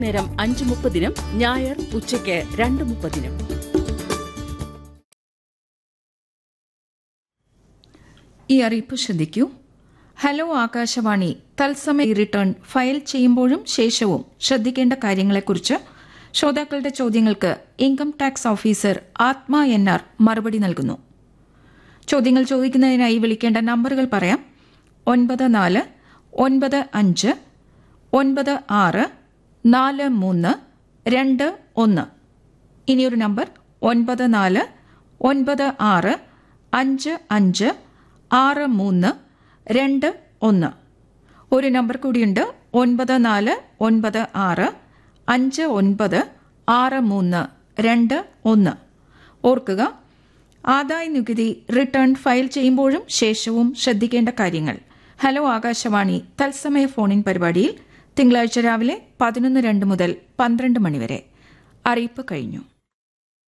നേരം അഞ്ച് മുപ്പതിനും ഞായർ ഉച്ചയ്ക്ക് രണ്ട് മുപ്പതിനും ഈ അറിയിപ്പ് ശ്രദ്ധിക്കൂ ഹലോ ആകാശവാണി തത്സമയ റിട്ടേൺ ഫയൽ ചെയ്യുമ്പോഴും ശേഷവും ശ്രദ്ധിക്കേണ്ട കാര്യങ്ങളെക്കുറിച്ച് ശ്രോതാക്കളുടെ ചോദ്യങ്ങൾക്ക് income tax officer Athma N R മറുപടി നൽകുന്നു ചോദ്യങ്ങൾ ചോദിക്കുന്നതിനായി വിളിക്കേണ്ട നമ്പറുകൾ പറയാം ഒൻപത് നാല് ഒൻപത് അഞ്ച് ഒൻപത് ആറ് നാല് മൂന്ന് രണ്ട് ഒന്ന് ഇനിയൊരു നമ്പർ ഒൻപത് നാല് ഒൻപത് ആറ് അഞ്ച് അഞ്ച് ആറ് മൂന്ന് രണ്ട് ഒന്ന് ഒരു നമ്പർ കൂടിയുണ്ട് ഒൻപത് നാല് ഒൻപത് ആറ് അഞ്ച് ഒൻപത് ആറ് മൂന്ന് രണ്ട് ഒന്ന് ഓർക്കുക ആദായ നികുതി റിട്ടേൺ ഫയൽ ചെയ്യുമ്പോഴും ശേഷവും ശ്രദ്ധിക്കേണ്ട കാര്യങ്ങൾ ഹലോ ആകാശവാണി തത്സമയ ഫോണിൻ പരിപാടിയിൽ തിങ്കളാഴ്ച രാവിലെ പതിനൊന്ന് രണ്ട് മുതൽ പന്ത്രണ്ട് മണിവരെ അറിയിപ്പ് കഴിഞ്ഞു